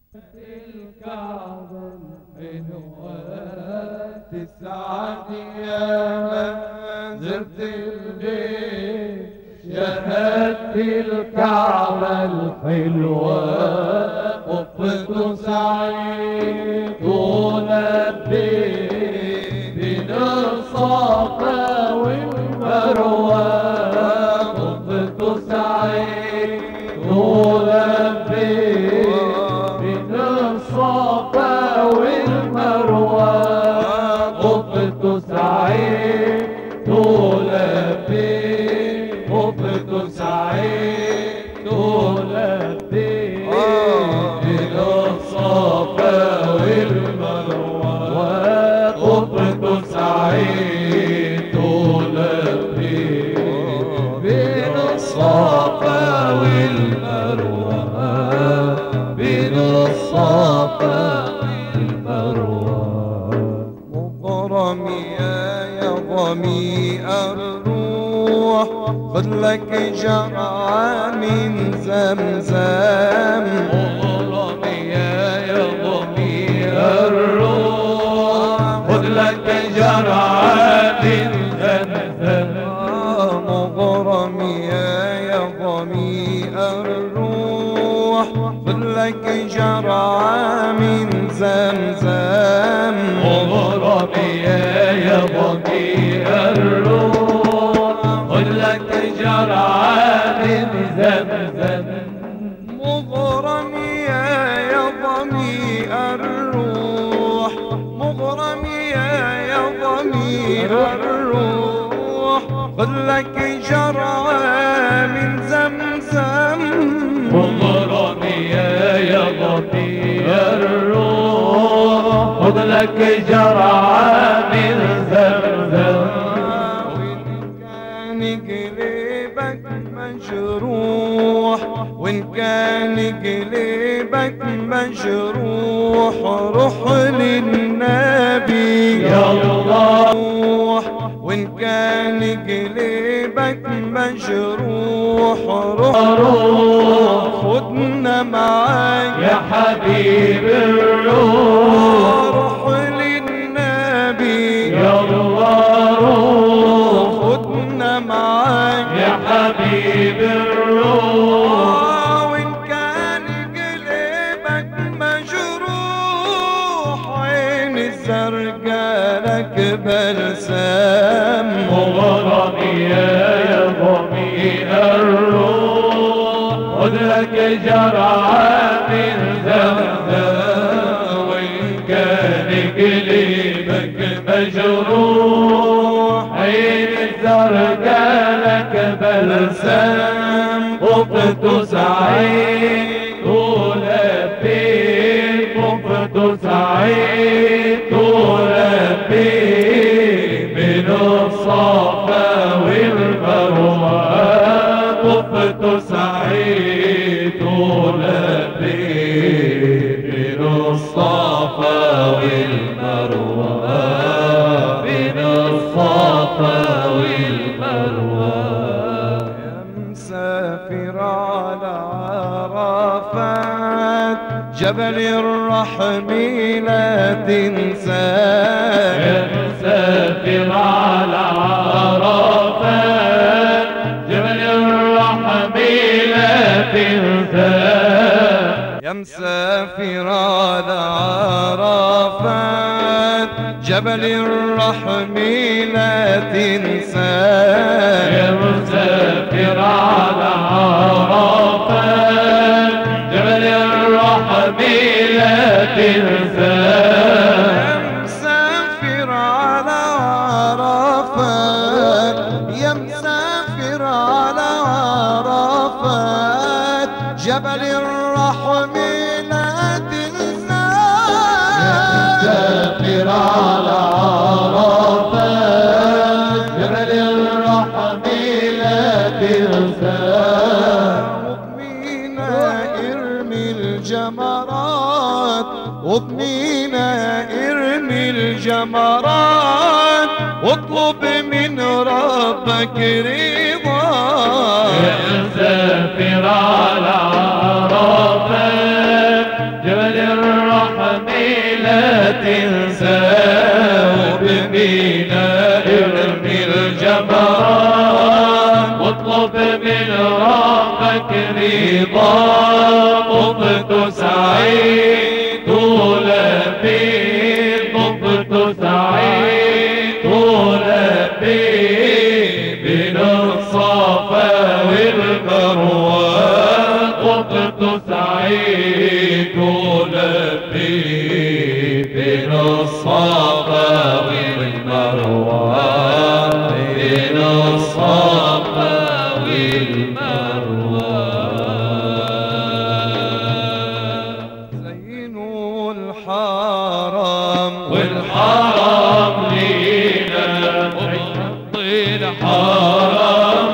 الكعبة الحلوة تسعد يا زرت البيت شهدت الكعبة الحلوة وقفت سعيد ولبيت بين الصفا والمروة وقفت سعيد ولبيت بين الصفا والمروة وقفت سعيد ولبيت وقفت سعيد ولبيت بين الصفا والمروة وقفت سعيد ولبيت بين الصفا والمروة بين الصفا والمروة مغرم يا يا ظمي الروح خذ لك جرعة من زمزم مغرم يا يا ضمير الروح خذ لك جرعة من زمزم آه، مغرم يا يا ظمي الروح خذ لك جرعة من زمزم مغرم يا يا ضمير الروح خذ لك جرعة من زمزم مغرم يا يا ضمي الروح مغرم يا يا ضمي الروح خذ لك جرعة من زمزم مغرم يا يا ضمير الروح خذ لك جرعة من زمزم وإن كان قلبك مجروح وإن كان قلبك مجروح روح للنبي يا الله روح وإن كان قلبك مجروح روح خدنا معاك يا حبيب الروح روح للنبي يا الله روح خدنا معاك يا حبيب الروح وإن كان قلبك مجروح عين الزرقاء لك بلسم مغرم يا يا ضمير الروح خذ لك جرعة من زمزم وإن كان قلبك مجروح عين الزرقاء لك بلسم وقت سعيد ولبيت وقت سعيد ولبيت من الصفا والمروة وقت سعيد ولبيت من الصفا والمروة من الصفا والمروة يا مسافر على عرفات جبل الرحم لا تنساه يا مسافر على عرفات جبل الرحم لا تنساه يا مسافر على عرفات جبل الرحم لا تنساه يا مسافر على عرفات جبل الرحم لا تنساه يا مسافر على عرفات يا مسافر على عرفات جبل الرحم لا تنساه مسافر على عرفات جبل الرحم لا تنساه وبنينا ارمي الجمرات وبنينا ارمي الجمرات واطلب من ربك رضا مسافر على عرفات جبل طبت سعيد لبيب طبت سعيد لبيب بين الصفا والمروة طبت سعيد لبيب بين الصفا والمروة بين الصفا والمروة زينوا الحرم والحرام لينا وبنطي الحرام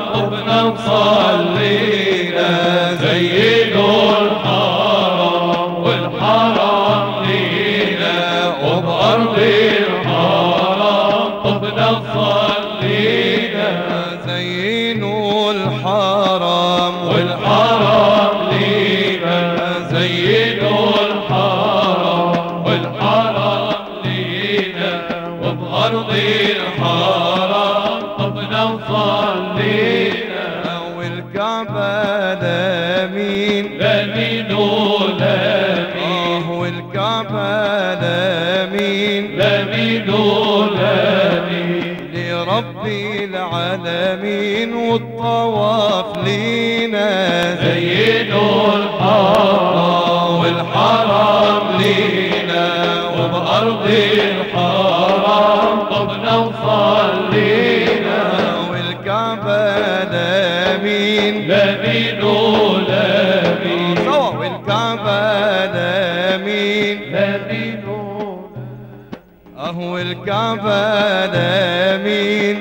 وبنصلينا زينوا الحرام والحرام لينا وبأرض الحرام وبنصلينا زينوا الحرم والحرام لينا زينوا الحرم والحرم لينا وبأرض الحرم طبنا وصلينا والكعبة لمين لمين ولمين آه والكعبة لمين لمين ولمين لرب العالمين والطواف لينا زينوا الحرم والحرم لينا وبأرض الحرم طبنا وصلينا والكعبة لمين لمين ولمين سوا والكعبة لمين لمين أهو الكعبة لمين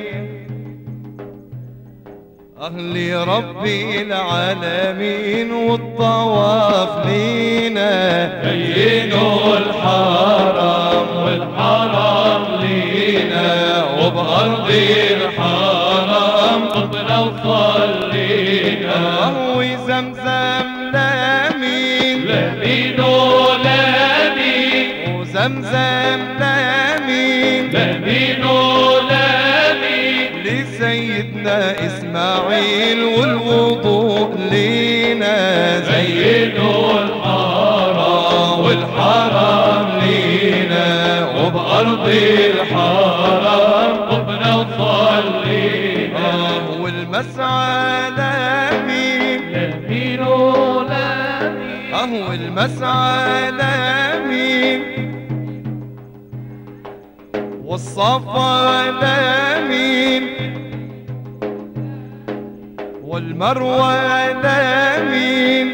أهل ربي العالمين والطواف لينا زينوا الحرم والحرم لينا وبأرض الحرم طبنا وصلينا أهو زمزم لمين لمين ولمين وزمزم لمين لمين ولمين لسيدنا إسماعيل والوضوء لينا زينوا الحرم والحرم لينا وبأرض الحرم طبنا وصلينا والمسعى لمين لمين ولمين أهو المسعى لمين والصفا لمين والمروى لمين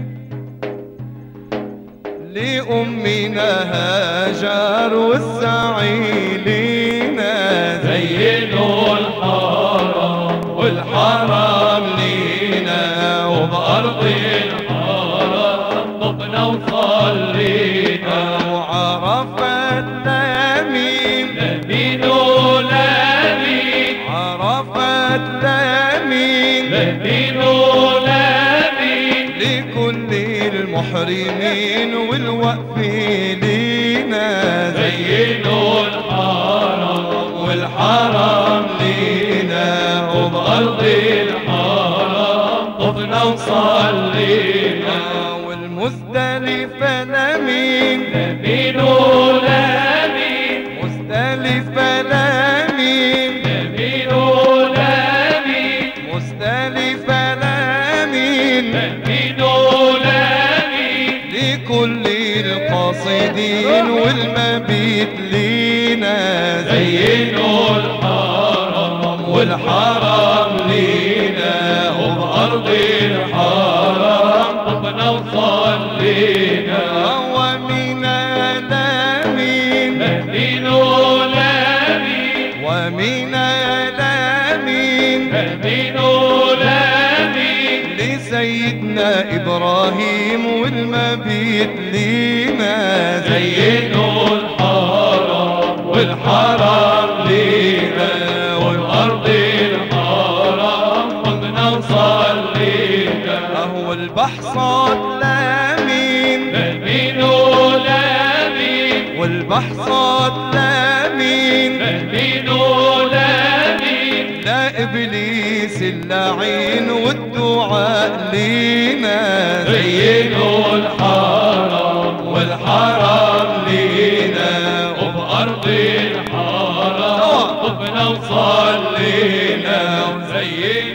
لأمنا هاجر والسعيلين زينوا الحرم والحرم لينا وبأرض الحرم طبنا وصلينا وعرفت لمين لمين ولمين عرفت لمين لمين ولمين لكل المحرمين والوقفين لينا زينوا الحرم والحرم لينا وبأرض الحرم طفنا وصلينا والمزدلفة لمين لمين ولمين مزدلفة لمين لمين ولمين مزدلفة لمين لمين ولمين لكل القاصدين والمبيت لينا زينوا الحرم والحرم لينا وبأرض الحرم طبنا وصلينا ومن لمين لمين ولمين ومن لمين لمين ولمين لسيدنا إبراهيم والمبيت لينا زينوا الحرم والحرم لينا والأرض الحرم طبنا وصلينا أهو البحصات لمين لمين ولمين والبحصات لمين لمين ولمين لا إبليس اللعين والدعاء الدعاء لينا زينوا الحرم والحرم لينا وبأرض الحرم طفنا وصلينا وزينوا